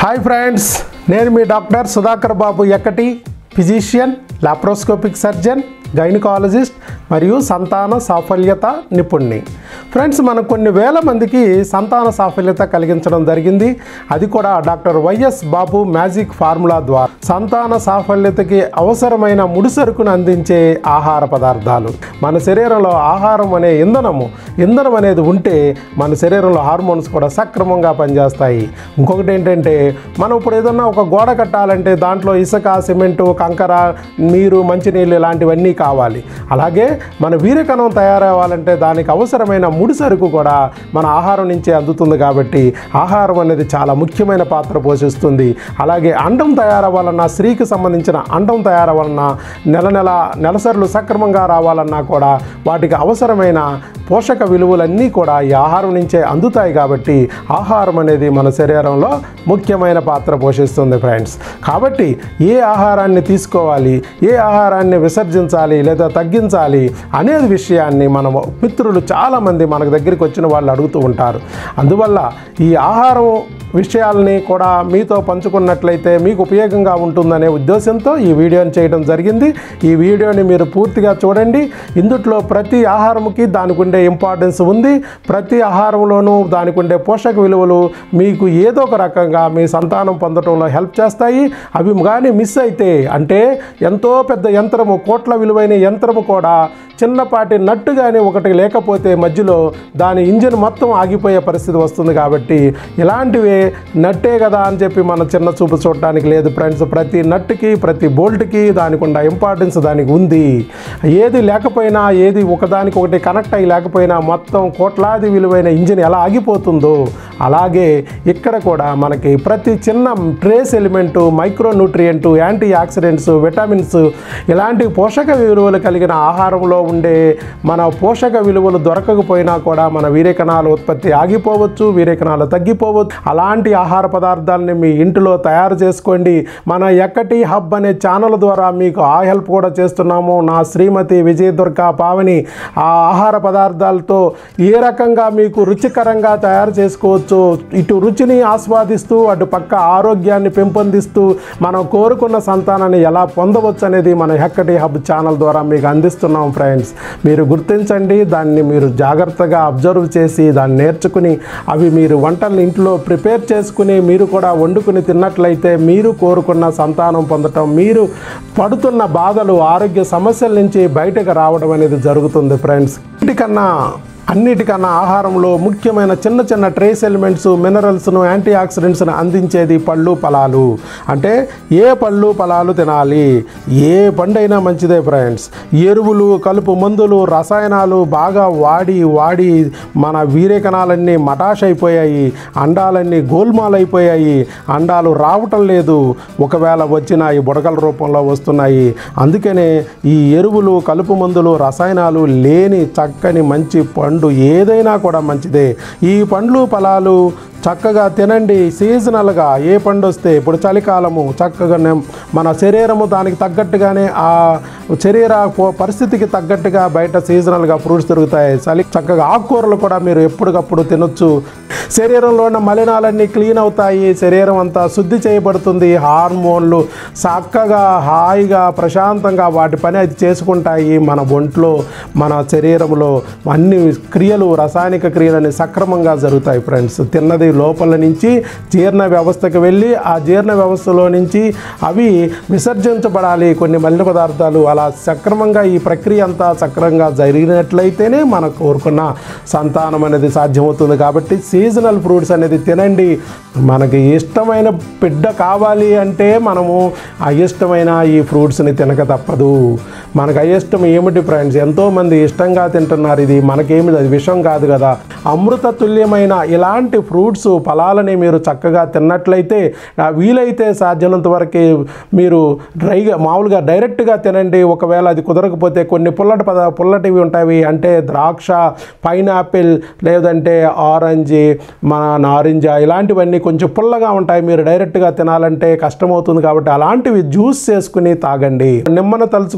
hi friends నేను మీ doctor Sudhakar Babu Ekkati physician laparoscopic surgeon gynaecologist మరియు సంతాన సాఫల్యత నిపుణ్ణి ఫ్రెండ్స్ మనం కొన్ని వేల మందికి సంతాన సాఫల్యత కలిగించడం జరిగింది అది కూడా doctor YS Babu magic formula ద్వారా సంతాన సాఫల్యతకి అవసరమైన ముడిసరుకును అందించే ఆహార పదార్థాలు మన శరీరంలో ఆహారం అనే ఇంధనము ఇంధనం అనేది ఉంటే మన శరీరంలో హార్మోన్స్ కూడా సక్రమంగా పనిచేస్తాయి ఇంకొకటి ఏంటంటే మనం ఇప్పుడు ఏదన్నా ఒక గోడ కట్టాలంటే దాంట్లో ఇసుక సిమెంటు కంకర నీరు మంచినీళ్ళు ఇలాంటివన్నీ కావాలి అలాగే మన వీరకణం తయారవ్వాలంటే దానికి అవసరమైన ముడి సరుకు కూడా మన ఆహారం నుంచే అందుతుంది కాబట్టి ఆహారం అనేది చాలా ముఖ్యమైన పాత్ర పోషిస్తుంది అలాగే అండం తయారవ్వాలన్నా స్త్రీకి సంబంధించిన అండం తయారవ్వాలన్నా నెల నెల నెలసరులు సక్రమంగా రావాలన్నా కూడా వాటికి అవసరమైన పోషక విలువలన్నీ కూడా ఈ ఆహారం నుంచే అందుతాయి కాబట్టి ఆహారం అనేది మన శరీరంలో ముఖ్యమైన పాత్ర పోషిస్తుంది ఫ్రెండ్స్ కాబట్టి ఏ ఆహారాన్ని తీసుకోవాలి ఏ ఆహారాన్ని విసర్జించాలి లేదా తగ్గించాలి అనేది విషయాన్ని మన మిత్రులు చాలామంది మనకు దగ్గరికి వచ్చిన వాళ్ళు అడుగుతూ ఉంటారు అందువల్ల ఈ ఆహారం విషయాల్ని కూడా మీతో పంచుకున్నట్లయితే మీకు ఉపయోగంగా ఉంటుందనే ఉద్దేశంతో ఈ వీడియోని చేయడం జరిగింది ఈ వీడియోని మీరు పూర్తిగా చూడండి ఇందుట్లో ప్రతి ఆహారంకి దానికి ఉండే ఇంపార్టెన్స్ ఉంది ప్రతి ఆహారంలోనూ దానికి ఉండే పోషక విలువలు మీకు ఏదో ఒక రకంగా మీ సంతానం పొందడంలో హెల్ప్ చేస్తాయి అవి కానీ మిస్ అయితే అంటే ఎంతో పెద్ద యంత్రము కోట్ల విలువైన యంత్రము కూడా చిన్నపాటి నట్టు కానీ ఒకటి లేకపోతే మధ్యలో దాని ఇంజిన్ మొత్తం ఆగిపోయే పరిస్థితి వస్తుంది కాబట్టి ఇలాంటివి నట్టే కదా అని చెప్పి మన చిన్న చూపు చూడటానికి లేదు ఫ్రెండ్స్ ప్రతి నట్టుకి ప్రతి బోల్ట్కి దానికి ఉన్న ఇంపార్టెన్స్ దానికి ఉంది ఏది లేకపోయినా ఏది ఒకదానికి ఒకటి కనెక్ట్ అయ్యి లేకపోయినా మొత్తం కోట్లాది విలువైన ఇంజిన్ ఎలా ఆగిపోతుందో అలాగే ఇక్కడ కూడా మనకి ప్రతి చిన్న trace element micro nutrient antioxidants vitamins ఇలాంటి పోషక విలువలు కలిగిన ఆహారంలో ఉండే మన పోషక విలువలు దొరకకపోయినా కూడా మన వీరేకణాల ఉత్పత్తి ఆగిపోవచ్చు వీరేకణాలు తగ్గిపోవచ్చు అలాంటి ఆహార పదార్థాలని మీ ఇంటిలో తయారు చేసుకోండి మన ఎక్కటి హబ్ అనే ఛానల్ ద్వారా మీకు ఆ హెల్ప్ కూడా చేస్తున్నాము నా శ్రీమతి విజయదుర్గ పావని ఆ ఆహార పదార్థాలతో ఏ రకంగా మీకు రుచికరంగా తయారు చేసుకోవచ్చు ఇటు రుచిని ఆస్వాదిస్తూ అటు పక్క ఆరోగ్యాన్ని పెంపొందిస్తూ మనం కోరుకున్న సంతానాన్ని ఎలా పొందవచ్చు అనేది మన హెక్కటి హబ్ ఛానల్ ద్వారా మీకు అందిస్తున్నాం ఫ్రెండ్స్ మీరు గుర్తించండి దాన్ని మీరు జాగ్రత్తగా అబ్జర్వ్ చేసి దాన్ని నేర్చుకుని అవి మీరు వంటలు ఇంట్లో ప్రిపేర్ చేసుకుని మీరు కూడా వండుకుని తిన్నట్లయితే మీరు కోరుకున్న సంతానం పొందటం మీరు పడుతున్న బాధలు ఆరోగ్య సమస్యల నుంచి బయటకు రావడం అనేది జరుగుతుంది ఫ్రెండ్స్ ఇంటికన్నా అన్నిటికన్నా ఆహారంలో ముఖ్యమైన చిన్న చిన్న ట్రేస్ ఎలిమెంట్స్ మినరల్స్ను యాంటీ ఆక్సిడెంట్స్ను అందించేది పళ్ళు ఫలాలు అంటే ఏ పళ్ళు ఫలాలు తినాలి ఏ పండైనా మంచిదే ఫ్రెండ్స్ ఎరువులు కలుపు మందులు రసాయనాలు బాగా వాడి వాడి మన వీరేకణాలన్నీ మటాష్ అయిపోయాయి అండాలన్నీ గోల్మాల్ అయిపోయాయి అండాలు రావటం లేదు ఒకవేళ వచ్చిన ఈ బుడగల రూపంలో వస్తున్నాయి అందుకనే ఈ ఎరువులు కలుపు మందులు రసాయనాలు లేని చక్కని మంచి పండు ఏదైనా కూడా మంచిదే ఈ పండ్లు ఫలాలు చక్కగా తినండి సీజనల్గా ఏ పండు వస్తే ఇప్పుడు చలికాలము చక్కగా నెం- మన శరీరము దానికి తగ్గట్టుగానే ఆ శరీర పో- పరిస్థితికి తగ్గట్టుగా బయట సీజనల్గా ఫ్రూట్స్ దొరుకుతాయి చలి చక్కగా ఆకుకూరలు కూడా మీరు ఎప్పటికప్పుడు తినొచ్చు శరీరంలో ఉన్న మలినాలన్నీ క్లీన్ అవుతాయి శరీరం అంతా శుద్ధి చేయబడుతుంది హార్మోన్లు చక్కగా హాయిగా ప్రశాంతంగా వాటి పని అది చేసుకుంటాయి మన ఒంట్లో మన శరీరంలో అన్ని క్రియలు రసాయనిక క్రియలని సక్రమంగా జరుగుతాయి ఫ్రెండ్స్ తిన్నది లోపల నుంచి జీర్ణ వ్యవస్థకు వెళ్ళి ఆ జీర్ణ వ్యవస్థలో నుంచి అవి విసర్జించబడాలి కొన్ని మలిన పదార్థాలు అలా సక్రమంగా ఈ ప్రక్రియ అంతా సక్రమంగా జరిగినట్లయితేనే మనకు కోరుకున్న సంతానం అనేది సాధ్యమవుతుంది కాబట్టి సీజనల్ ఫ్రూట్స్ అనేది తినండి మనకి ఇష్టమైన బిడ్డ కావాలి అంటే మనము అయిష్టమైన ఈ ఫ్రూట్స్ని తినక తప్పదు మనకు అయిష్టం ఏమిటి ఫ్రెండ్స్ ఎంతోమంది ఇష్టంగా తింటున్నారు ఇది మనకేమి అది విషం కాదు కదా అమృత తుల్యమైన ఇలాంటి ఫ్రూట్స్ ఫలాలని మీరు చక్కగా తిన్నట్లయితే ఆ వీలైతే సాధ్యమైనంత వరకు మీరు డ్రైగా మామూలుగా డైరెక్ట్గా తినండి ఒకవేళ అది కుదరకపోతే కొన్ని పుల్లటి పద పుల్లటివి ఉంటాయి అంటే ద్రాక్ష పైనాపిల్ లేదంటే ఆరెంజ్ మన నారింజ ఇలాంటివన్నీ కొంచెం పుల్లగా ఉంటాయి మీరు డైరెక్ట్గా తినాలంటే కష్టమవుతుంది కాబట్టి అలాంటివి జ్యూస్ చేసుకుని తాగండి నిమ్మను తలుచుకుంటే నోట్లో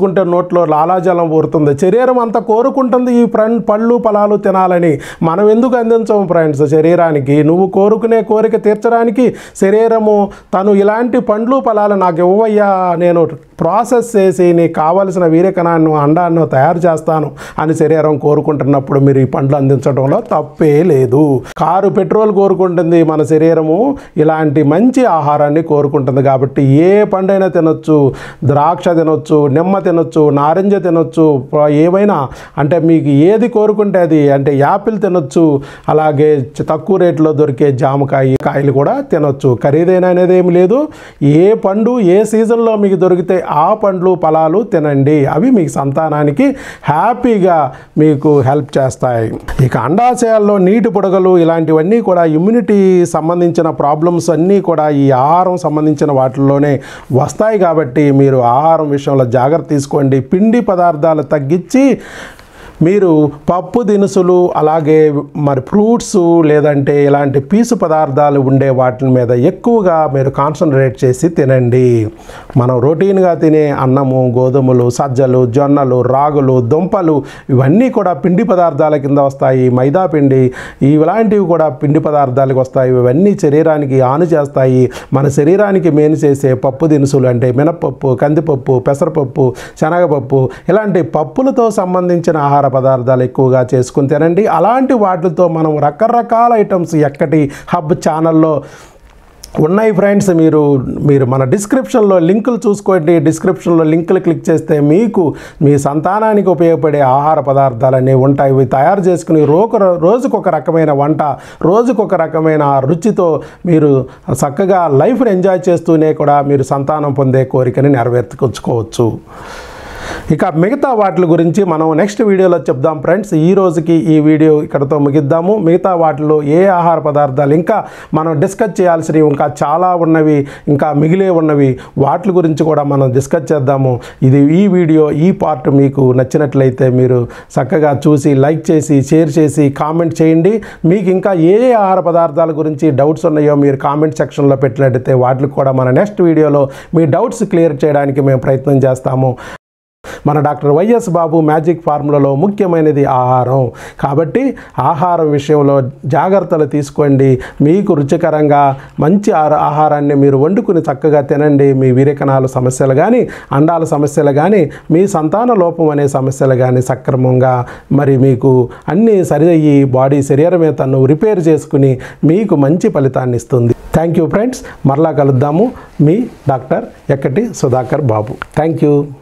నోట్లో లాలాజలం ఊరుతుంది శరీరం అంతా కోరుకుంటుంది ఈ ఫ్రెండ్ పళ్ళు ఫలాలు తినాలని మనం ఎందుకు అందించము ఫ్రెండ్స్ శరీరానికి నువ్వు కోరుకునే కోరిక తీర్చడానికి శరీరము తను ఇలాంటి పండ్లు ఫలాలు నాకు ఇవ్వయ్యా నేను ప్రాసెస్ చేసి నీకు కావలసిన వీరకణాన్ని అండాన్ని తయారు చేస్తాను అని శరీరం కోరుకుంటున్నప్పుడు మీరు ఈ పండ్లు అందించడంలో తప్పే లేదు కారు పెట్రోల్ కోరుకుంటుంది మన శరీరము ఇలాంటి మంచి ఆహారాన్ని కోరుకుంటుంది కాబట్టి ఏ పండైనా తినొచ్చు ద్రాక్ష తినొచ్చు నిమ్మ తినొచ్చు నారింజ తినొచ్చు ప- ఏవైనా అంటే మీకు ఏది కోరుకుంటే అది అంటే యాపిల్ తినొచ్చు అలాగే చ- తక్కువ రేట్లో దొరికే జామకాయ కాయలు కూడా తినొచ్చు ఖరీదైన అనేది ఏమి లేదు ఏ పండు ఏ సీజన్లో మీకు దొరికితే ఆ పండ్లు ఫలాలు తినండి అవి మీకు సంతానానికి హ్యాపీగా మీకు హెల్ప్ చేస్తాయి ఇక అండాశయాల్లో నీటి పొడగలు ఇలాంటివన్నీ కూడా ఇమ్యూనిటీ సంబంధించిన ప్రాబ్లమ్స్ అన్నీ కూడా ఈ ఆహారం సంబంధించిన వాటిల్లోనే వస్తాయి కాబట్టి మీరు ఆహారం విషయంలో జాగ్రత్త తీసుకోండి పిండి పదార్థాలు తగ్గించి మీరు పప్పు దినుసులు అలాగే మరి ఫ్రూట్స్ లేదంటే ఇలాంటి పీసు పదార్థాలు ఉండే వాటి మీద ఎక్కువగా మీరు కాన్సన్ట్రేట్ చేసి తినండి మనం రొటీన్గా తినే అన్నము గోధుమలు సజ్జలు జొన్నలు రాగులు దుంపలు ఇవన్నీ కూడా పిండి పదార్థాల కింద వస్తాయి మైదా పిండి ఇలాంటివి కూడా పిండి పదార్థాలకు వస్తాయి ఇవన్నీ శరీరానికి హాని చేస్తాయి మన శరీరానికి మేలు చేసే పప్పు దినుసులు అంటే మినపప్పు కందిపప్పు పెసరపప్పు శనగపప్పు ఇలాంటి పప్పులతో సంబంధించిన ఆహార పదార్థాలు ఎక్కువగా చేసుకుని తినండి అలాంటి వాటితో మనం రకరకాల ఐటమ్స్ ఎక్కటి హబ్ ఛానల్లో ఉన్నాయి ఫ్రెండ్స్ మీరు మీరు మన డిస్క్రిప్షన్లో లింకులు చూసుకోండి డిస్క్రిప్షన్లో లింకులు క్లిక్ చేస్తే మీకు మీ సంతానానికి ఉపయోగపడే ఆహార పదార్థాలు అనేవి ఉంటాయి ఇవి తయారు చేసుకుని రోజు రోజుకొక రకమైన వంట రోజుకొక రకమైన రుచితో మీరు చక్కగా లైఫ్ని ఎంజాయ్ చేస్తూనే కూడా మీరు సంతానం పొందే కోరికని నెరవేర్చుకోవచ్చు ఇక మిగతా వాటి గురించి మనం నెక్స్ట్ వీడియోలో చెప్దాం ఫ్రెండ్స్ ఈ రోజుకి ఈ వీడియో ఇక్కడతో ముగిద్దాము మిగతా వాటిలో ఏ ఆహార పదార్థాలు ఇంకా మనం డిస్కస్ చేయాల్సినవి ఇంకా చాలా ఉన్నవి ఇంకా మిగిలే ఉన్నవి వాటి గురించి కూడా మనం డిస్కస్ చేద్దాము ఇది ఈ వీడియో ఈ పార్ట్ మీకు నచ్చినట్లయితే మీరు చక్కగా చూసి లైక్ చేసి షేర్ చేసి కామెంట్ చేయండి మీకు ఇంకా ఏ ఏ ఆహార పదార్థాల గురించి డౌట్స్ ఉన్నాయో మీరు కామెంట్ సెక్షన్లో పెట్టినట్టయితే వాటికి కూడా మన నెక్స్ట్ వీడియోలో మీ డౌట్స్ క్లియర్ చేయడానికి మేము ప్రయత్నం చేస్తాము మన డాక్టర్ వైఎస్ బాబు మ్యాజిక్ ఫార్ములాలో ముఖ్యమైనది ఆహారం కాబట్టి ఆహారం విషయంలో జాగ్రత్తలు తీసుకోండి మీకు రుచికరంగా మంచి ఆర- ఆహారాన్ని మీరు వండుకుని చక్కగా తినండి మీ వీరకణాలు సమస్యలు కానీ అండాల సమస్యలు కానీ మీ సంతాన లోపం అనే సమస్యలు కానీ సక్రమంగా మరి మీకు అన్నీ సరి అయ్యి బాడీ శరీరమే తను రిపేర్ చేసుకుని మీకు మంచి ఫలితాన్ని ఇస్తుంది థ్యాంక్ యూ ఫ్రెండ్స్ మరలా కలుద్దాము మీ doctor Ekkati Sudhakar Babu thank you